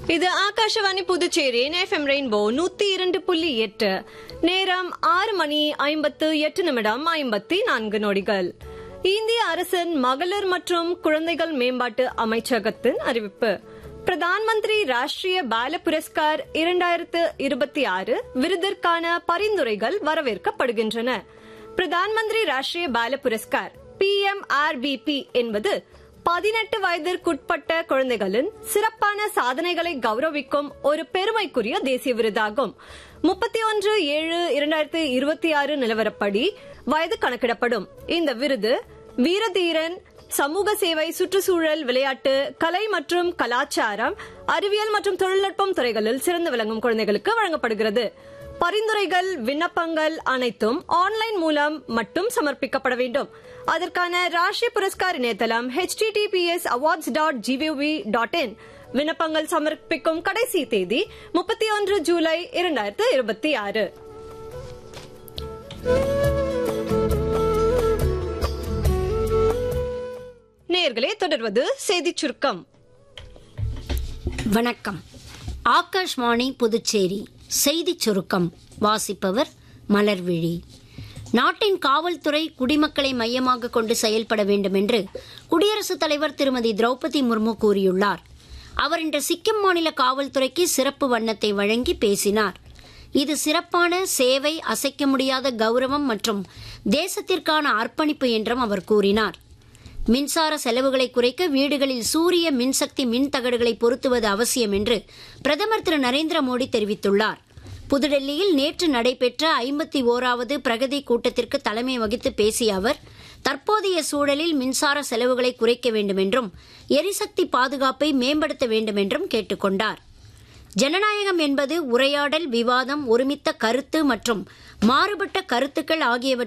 இது Akashvani Puducherry FM rainbow நூத்தி இரண்டு புள்ளி எட்டு நேரம் ஆறு மணி ஐம்பத்து எட்டு நிமிடம் ஐம்பத்தி நான்கு நொடிகள் இந்திய அரசின் மகளிர் மற்றும் குழந்தைகள் மேம்பாட்டு அமைச்சகத்தின் அறிவிப்பு பிரதான் மந்திரி ராஷ்டிரிய பால புரஸ்கார் இரண்டாயிரத்து இருபத்தி ஆறு விருதிற்கான பரிந்துரைகள் வரவேற்கப்படுகின்றன பிரதான் மந்திரி ராஷ்டிரிய பால புரஸ்கார் பி எம் என்பது பதினெட்டு வயதிற்குட்பட்ட குழந்தைகளின் சிறப்பான சாதனைகளை கௌரவிக்கும் ஒரு பெருமைக்குரிய தேசிய விருதாகும் முப்பத்தி ஒன்று ஏழு இரண்டாயிரத்தி இருபத்தி ஆறு நிலவரப்படி வயது கணக்கிடப்படும் இந்த விருது வீரதீரன் சமூக சேவை சுற்றுச்சூழல் விளையாட்டு கலை மற்றும் கலாச்சாரம் அறிவியல் மற்றும் தொழில்நுட்பம் துறைகளில் சிறந்து விளங்கும் குழந்தைகளுக்கு வழங்கப்படுகிறது பரிந்துரைகள் விண்ணப்பங்கள் அனைத்தும் ஆன்லைன் மூலம் மட்டும் சமர்ப்பிக்கப்பட வேண்டும் அதற்கான ராஷ்டிரிய புரஸ்கார் இணையதளம் https awards dot gov dot in விண்ணப்பங்கள் சமர்ப்பிக்கும் கடைசி தேதி முப்பத்தி ஒன்று ஜூலை இரண்டாயிரத்து இருபத்தி ஆறு நேர்களே தொடர்வது செய்திச் சுருக்கம் வணக்கம் ஆகாஷ்வாணி புதுச்சேரி செய்திச் சுருக்கம் வாசிப்பவர் மலர்விழி நாட்டின் காவல்துறை குடிமக்களை மையமாக கொண்டு செயல்பட வேண்டும் என்று குடியரசுத் தலைவர் திருமதி திரௌபதி முர்மு கூறியுள்ளார் அவர் இன்று சிக்கிம் மாநில காவல்துறைக்கு சிறப்பு வண்ணத்தை வழங்கி பேசினார் இது சிறப்பான சேவை அசைக்க முடியாத கௌரவம் மற்றும் தேசத்திற்கான அர்ப்பணிப்பு என்றும் அவர் கூறினார் மின்சார செலவுகளை குறைக்க வீடுகளில் சூரிய மின்சக்தி மின் தகடுகளை பொருத்துவது அவசியம் என்று பிரதமர் திரு நரேந்திர மோடி தெரிவித்துள்ளார் புதுடெல்லியில் நேற்று நடைபெற்ற ஐம்பத்தி ஓராவது பிரகதி கூட்டத்திற்கு தலைமை வகித்து பேசிய அவர் தற்போதைய சூழலில் மின்சார செலவுகளை குறைக்க வேண்டும் என்றும் எரிசக்தி பாதுகாப்பை மேம்படுத்த வேண்டும் என்றும் கேட்டுக்கொண்டார் ஜனநாயகம் என்பது உரையாடல் விவாதம் ஒருமித்த கருத்து மற்றும் மாறுபட்ட கருத்துக்கள் ஆகியவற்றை